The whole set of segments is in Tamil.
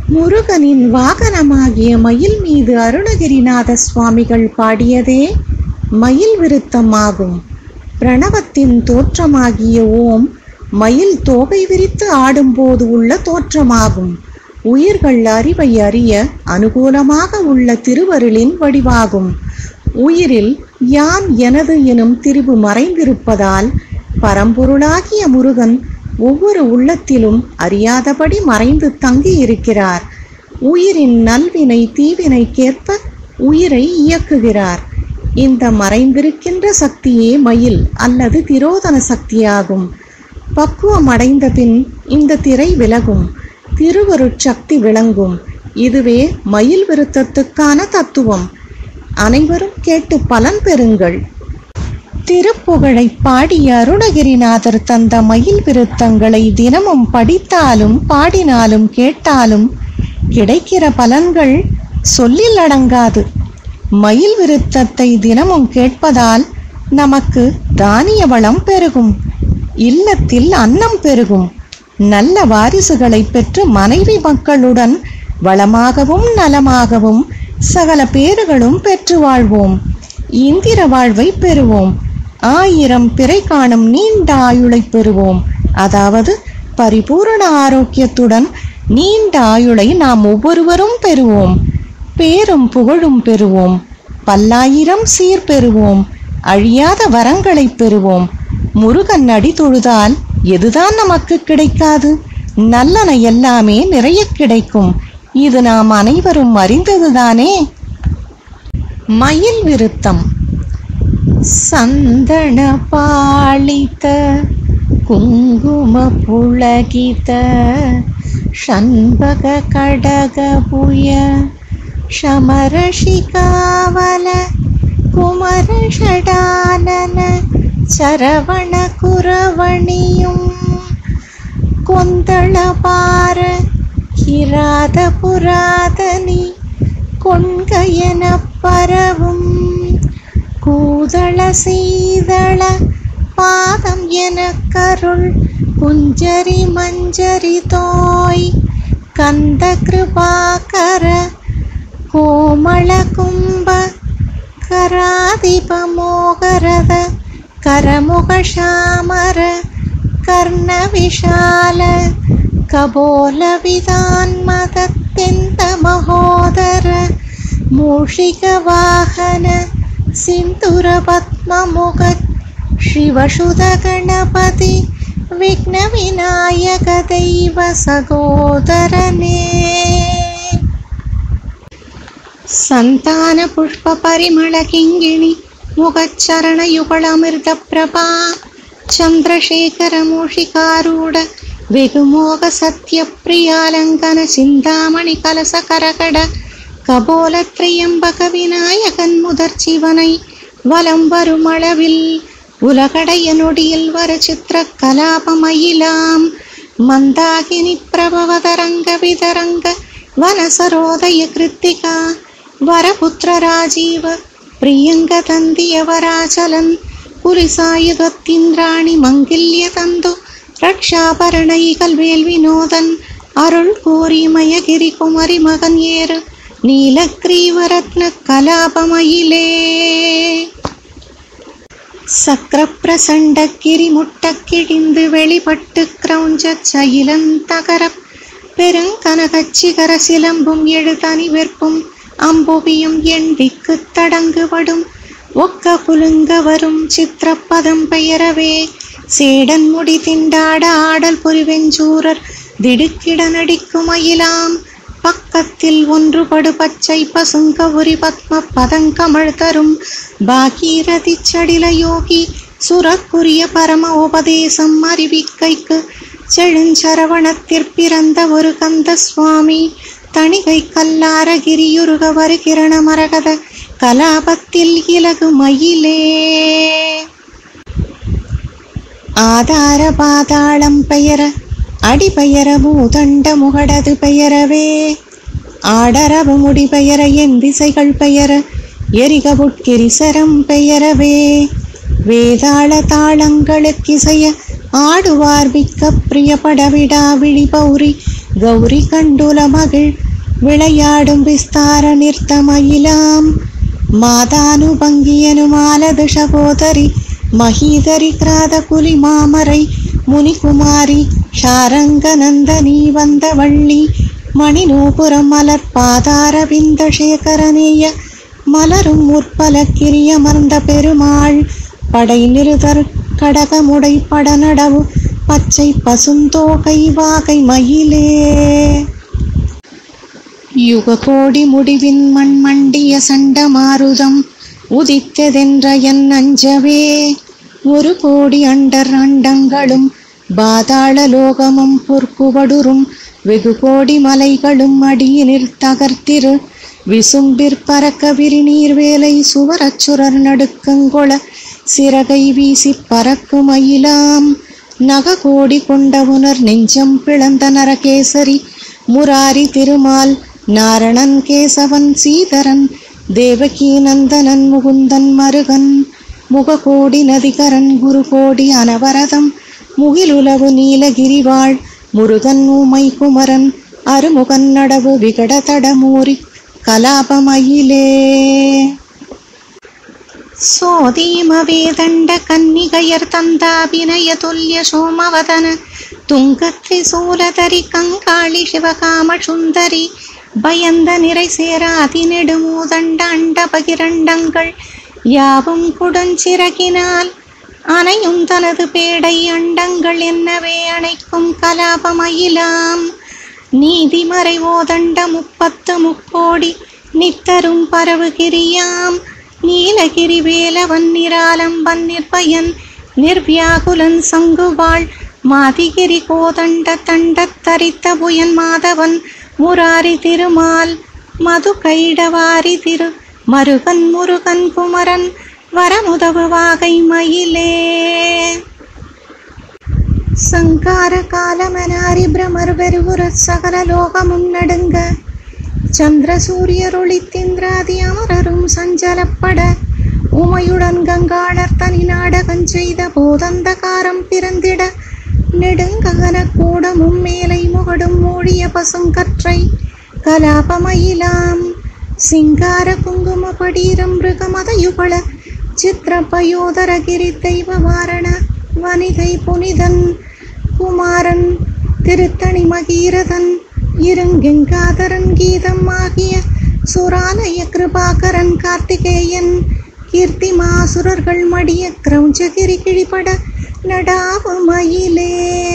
முருகனின் வாகனமாகிய மயில் மீது அருணகிரிநாத சுவாமிகள் பாடியதே மயில் விருத்தமாகும் பிரணவத்தின் தோற்றமாகிய ஓம் மயில் தோகை விரித்து ஆடும்போது உள்ள தோற்றமாகும் உயிர்கள் அறிவை அறிய அனுகூலமாக உள்ள திருவருளின் வடிவாகும் உயிரில் யான் எனது எனும் திரிபு மறைந்திருப்பதால் பரம்பொருளாகிய முருகன் ஒவ்வொரு உள்ளத்திலும் அறியாதபடி மறைந்து தங்கி இருக்கிறார் உயிரின் நல்வினை தீவினைக்கேற்ப உயிரை இயக்குகிறார் இந்த மறைந்திருக்கின்ற சக்தியே மயில் அல்லது திரோதன சக்தியாகும் பக்குவம் அடைந்த பின் இந்த திரை விலகும் திருவருட்சக்தி விளங்கும் இதுவே மயில் விருத்தத்துக்கான தத்துவம் அனைவரும் கேட்டு பலன் பெறுங்கள் திருப்புகழை பாடிய அருணகிரிநாதர் தந்த மயில் விருத்தங்களை தினமும் படித்தாலும் பாடினாலும் கேட்டாலும் கிடைக்கிற பலன்கள் சொல்லில் அடங்காது மயில் விருத்தத்தை தினமும் கேட்பதால் நமக்கு தானிய வளம் பெருகும் இல்லத்தில் அன்னம் பெருகும் நல்ல வாரிசுகளை பெற்று மனைவி மக்களுடன் வளமாகவும் நலமாகவும் சகல பேறுகளும் பெற்று வாழ்வோம் இந்திர வாழ்வை பெறுவோம் ஆயிரம் பிறை காணும் நீண்ட ஆயுளை பெறுவோம் அதாவது பரிபூரண ஆரோக்கியத்துடன் நீண்ட ஆயுளை நாம் ஒவ்வொருவரும் பெறுவோம் பேரும் புகழும் பெறுவோம் பல்லாயிரம் சீர் பெறுவோம் அழியாத வரங்களை பெறுவோம் முருகன் அடி தொழுதால் எதுதான் நமக்கு கிடைக்காது நல்லன எல்லாமே நிறைய கிடைக்கும் இது நாம் அனைவரும் அறிந்ததுதானே மயில் விருத்தம் சந்தன பாளித்த குங்கும புளகித ஷண்பக கடகபுய ಶಮರಶಿಕಾವಲ ಕುಮರ ಷಡಾನನ ಚರವಣ ಕುರವಣಿಯುಂ கொந்தள பார கிராத புராதனி கொண்கையன பரவும் கூதள சீதள பாதம் என கருள் குஞ்சரி மஞ்சரி தோய் கந்த கிருபாகர கோமள கும்ப கராதிப மோகரத கரமுக ஷாமர கர்ண விஷால கபோல விதான்மதத்தெந்த மகோதர மூஷிக வாகன சிந்துர பத்மமுக ಶಿವಶುಧ ಗಣಪತಿ ವಿಘ್ನ ವಿನಾಯಕ ದೈವ ಸಗೋದರನೇ ಸಂತಾನ ಪುಷ್ಪ ಪರಿಮಳ ಕಿಂಗಿಣಿ ಮುಖಚ್ಚರಣ ಯುಗಳ ಅಮೃತ ಪ್ರಭಾ ಚಂದ್ರಶೇಖರ ಮೂಷಿಕಾರೂಢ வெகுமோக சத்ய பிரியாலங்கன சிந்தாமணி கலச கரகட கபோல திரியம்பக விநாயகன் முதற் சிவனை வலம் வரும் அளவில் உலகடைய நொடியில் வர சித்திர கலாபமயிலாம் மந்தாகினி பிரபவதரங்க விதரங்க வனசரோதய கிருத்திகா வரபுத்திர ராஜீவ பிரியங்க தந்தியவராச்சலன் புலிசாயுதத்திந்திராணி மங்கில்ய தந்து ரக்ஷாபரணைகள் வேல் வினோதன் அருள் கோரி மயகிரி குமரி மகன் ஏறு நீலக்ரீவரத்ன கலாபமயிலே சக்கரப்பிரசண்டக்கிரி முட்டக்கிழிந்து வெளிப்பட்டு கிரௌஞ்ச சயிலந்தகர பெருங்கனகச்சிகர சிலம்பும் எழுதனி வெற்பும் அம்புவியும் எண்டிக்கு தடங்குபடும் ஒக்க குலுங்க வரும் சித்திரப்பதம் பெயரவே சேடன் முடி திண்டாட ஆடல் புரிவெஞ்சூரர் திடுக்கிட நடிக்கும் அயிலாம் பக்கத்தில் ஒன்றுபடு பச்சை பசுங்க உரி பத்ம பதங்கமழ் தரும் பாகீரதி சடில யோகி சுரக்குரிய பரம உபதேசம் அறிவிக்கைக்கு செழுஞ்சரவணத்திற் பிறந்த ஒரு கந்த சுவாமி தணிகை கல்லார கிரியுருக வருகிரண மரகத கலாபத்தில் இலகு மயிலே ஆதார பாதாளம் பெயர அடிபெயர பூதண்ட முகடது பெயரவே ஆடரவு முடி பெயர என் திசைகள் பெயர எரிகவுட்கிரிசரம் பெயரவே வேதாள தாளங்களுக்கிசைய ஆடுவார் மிக்க பிரியப்பட விடா விழி பௌரி கௌரி கண்டுல மகிழ் விளையாடும் விஸ்தார நிறுத்தமயிலாம் மாதானுபங்கியனு மாலது சகோதரி மகீதரி கிராத புலி மாமரை முனிகுமாரி ஷாரங்க நந்தனி வந்த வள்ளி மணிநூபுரம் மலர் பாதாரவிந்த சேகரனேய மலரும் முற்பல கிரியமர்ந்த பெருமாள் படை நிறுதர் கடகமுடை படநடவு பச்சை பசுந்தோகை வாகை மயிலே யுககோடி முடிவின் மண் மண்டிய சண்ட மாருதம் உதித்ததென்ற என் அஞ்சவே ஒரு கோடி அண்டர் அண்டங்களும் பாதாள லோகமும் பொற்குவடுரும் வெகு கோடி மலைகளும் அடியினில் தகர்த்திரு விசும்பிற் பறக்க விரிநீர் வேலை சுவரச்சுரர் நடுக்கங்கொள சிறகை வீசி பறக்கும் அயிலாம் நககோடி கொண்டவுனர் நெஞ்சம் பிளந்த நரகேசரி முராரி திருமால் நாரணன் கேசவன் சீதரன் தேவகி நந்தனன் முகுந்தன் மருகன் முககோடி நதிகரன் குருகோடி அனவரதம் முகிலுலவு நீலகிரிவாள் முருகன் ஊமை குமரன் அருமுகன் நடவு விகட தடமூரி கலாபமயிலே சோதீமவேதண்ட கன்னிகையர் தந்தாபிநய துல்லிய சோமவதன துங்கத்ரிசூலதரி கங்காளி சிவகாம சுந்தரி பயந்த நிறை சேராதி நெடுமூதண்ட அண்ட பகிரண்டங்கள் யாவும் குடஞ்சிறகினால் அணையும் தனது பேடை அண்டங்கள் என்னவே அணைக்கும் கலாபமயிலாம் நீதிமறை ஓதண்ட முப்பத்து முக்கோடி நித்தரும் பரவுகிரியாம் நீலகிரி வேலவன் நிராலம் வன்னிற்பயன் நிர்வியாகுலன் சங்குவாள் மாதிகிரி கோதண்ட தண்டத் தரித்த புயன் மாதவன் முராரி திருமால் மது கைடவாரி திரு மருகன் முருகன் குமரன் வரமுதவு வாகை மயிலே சங்கார காலமனாரி பிரமர் வெறுவுற சகல லோகமும் நடுங்க சந்திர சூரியரொளித்திந்திராதி அமரரும் சஞ்சலப்பட உமையுடன் கங்காளர் தனி நாடகஞ் செய்த போதந்தகாரம் பிறந்திட நெடுங்ககன கூடமும் மேலை முகடும் மூடிய பசுங்கற்றை கலாபமயிலாம் சிங்கார குங்கும படீரம் மிருகமதயுகள சித்திரபயோதரகிரி தெய்வ வாரண வனிதை புனிதன் குமாரன் திருத்தணி மகீரதன் இருங்கெங்காதரன் கீதம் ஆகிய சுராலய கிருபாகரன் கார்த்திகேயன் கீர்த்தி மாசுரர்கள் மடிய கிரௌஞ்சகிரி கிழிபட நடாவு மயிலே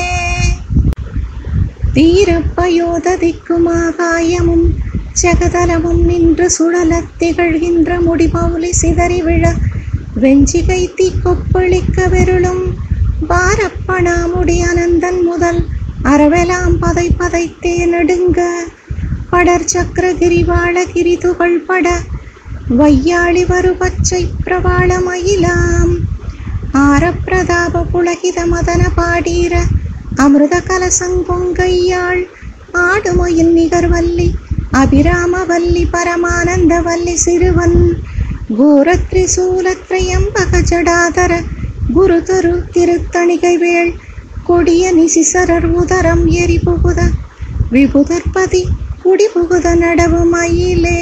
தீரப்பயோததிக்குமாகாயமும் ஜெகதலமும் நின்று சுழலத் திகழ்கின்ற முடிமௌலி சிதறி விழ வெஞ்சிகை தீக்கொப்பளிக்க வெருளும் பாரப்பணாமுடி அனந்தன் முதல் அறவெலாம் பதை பதைத்தே நடுங்க படர் சக்கரகிரி வாழகிரி துகள் பட வையாளி வரு பச்சை பிரபாள மயிலாம் ஆரப்பிரதாப புலகித மதன பாடீர அமிர்த கலசங்கொங்கையாள் ஆடுமயில் நிகர்வல்லி அபிராமவல்லி பரமானந்தவல்லி சிறுவன் கூரத்ரிசூலத்ரயம்பக ஜடாதர குருதரு திருத்தணிகை வேள் கொடிய நிசிசரர் உதரம் எரி புகுத விபுதற்பதி குடி புகுத நடவு மயிலே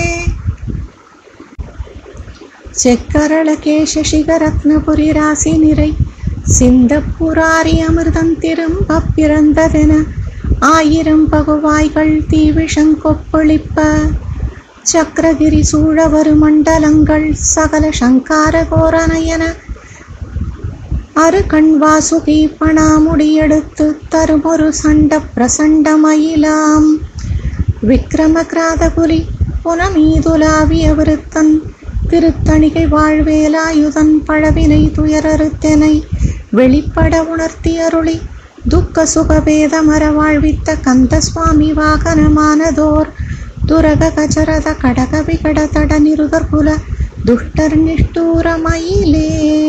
செக்கரள கேச சிகரத்னபுரி ராசி நிறை சிந்த புராரி அமிர்தம் திரும்ப பிறந்ததென ஆயிரம் பகுவாய்கள் தீவிஷங்கொப்பளிப்ப சக்கரகிரி சூழவரு மண்டலங்கள் சகல சங்கார கோரநயன அரு கண் வாசுகி பணாமுடியெடுத்து தருமொரு சண்ட பிரசண்டமயிலாம் விக்ரமகிராதபுலி புனமீதுலாவிய விருத்தன் திருத்தணிகை வாழ்வேலாயுதன் பழவினை துயரறுத்தெனை வெளிப்பட உணர்த்தி அருளி துக்க சுகபேத மர வாழ்வித்த கந்த சுவாமி வாகனமானதோர் துரக கஜரத கடக விகட தட நிருதர்குல துஷ்டர் நிஷ்டூரமயிலே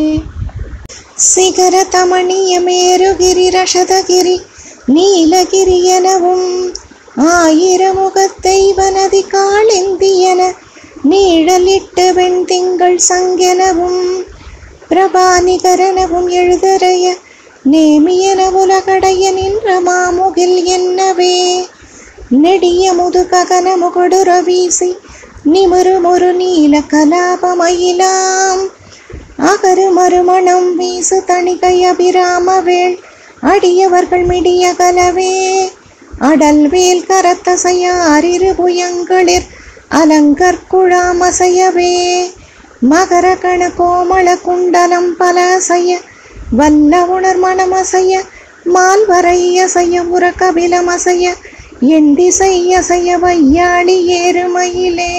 சிகர தமணிய மேருகிரி ரஷதகிரி நீலகிரி எனவும் ஆயிரமுகத்தை வனதி காளெந்தியன நீழலிட்ட வெண்திங்கள் சங்கெனவும் பிரபாநிகரனவும் எழுதறைய நேமியன உலகடைய நின்ற மாமுகில் என்னவே நெடிய முதுககன முகடுர வீசி நிமிருமொரு நீல கலாபமயிலாம் அகரு மறுமணம் வீசு தணிகை அபிராமவேள் அடியவர்கள் மிடிய கலவே அடல்வேல் கரத்தசைய அரிரு புயங்களிர் அலங்கற் குழாமசையவே மகர கண கோமள குண்டலம் பல அசைய வல்ல உணர் மனமசைய மால்வரை அசைய உர கபிலம் அசைய எண்டிசை அசைய வையாளி ஏறுமயிலே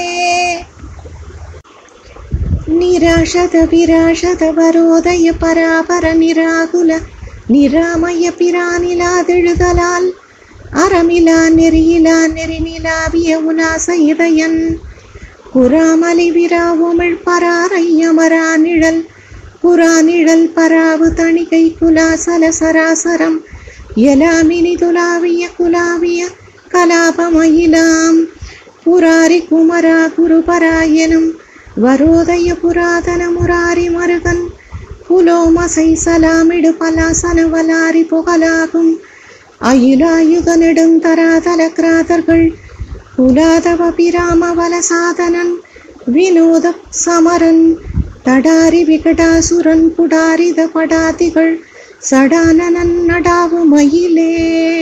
நிராஷத விராஷத வரோதய பராபர நிராகுல நிராமய பிரானிலாதெழுதலால் அறமிலா நெறியிலா நெறி நிலாவிய உலாச இதயன் குராமலி விரா உமிழ் பராரையமரா நிழல் புறா நிழல் பராவு தணிகை குலாசல சராசரம் எலாமினி துலாவிய குலாவிய கலாபமயிலாம் புராரி குமரா குருபராயனும் வரோதய புராதன முராரி மருகன் புலோமசை சலாமிடு பலாசன வலாரி புகழாகும் அயிலாயுத நெடுந்தராதல கிராதர்கள் குலாதவ பிராம வலசாதனன் வினோத சமரன் தடாரி விகடாசுரன் புடாரித படாதிகள் சடானனன் நடாவு மயிலே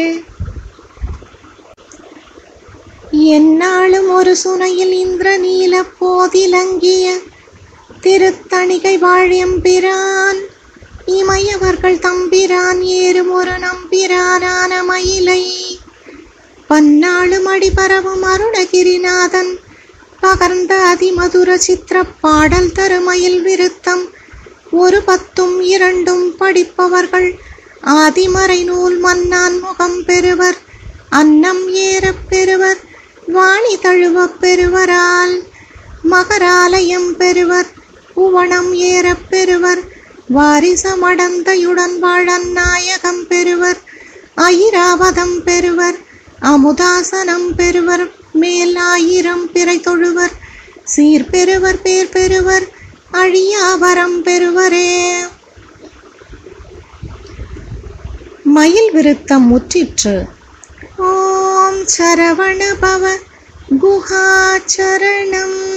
என்னாலும் ஒரு சுனையில் இந்திர நீல போதிலங்கிய திருத்தணிகை வாழியம்பிரான் இமையவர்கள் தம்பிரான் ஏறும் ஒரு நம்பிரானான மயிலை பன்னாளும் அடிபரவும் அருணகிரிநாதன் பகர்ந்த அதிமதுர சித்திர பாடல் தருமயில் விருத்தம் ஒரு பத்தும் இரண்டும் படிப்பவர்கள் ஆதிமறை நூல் மன்னான் முகம் பெறுவர் அன்னம் ஏறப் பெறுவர் வாணி தழுவப் பெறுவரால் மகராலயம் பெறுவர் புவனம் ஏறப் பெறுவர் வாரிசமடந்தையுடன் வாழன் நாயகம் பெறுவர் ஐராவதம் பெறுவர் அமுதாசனம் பெறுவர் மேல் ஆயிரம் பிறை தொழுவர் சீர் பெறுவர் பேர் பெறுவர் அழியாவரம் பெறுவரே மயில் விருத்தம் முற்றிற்று ஓம் சரவண பவ குஹாச்சரணம்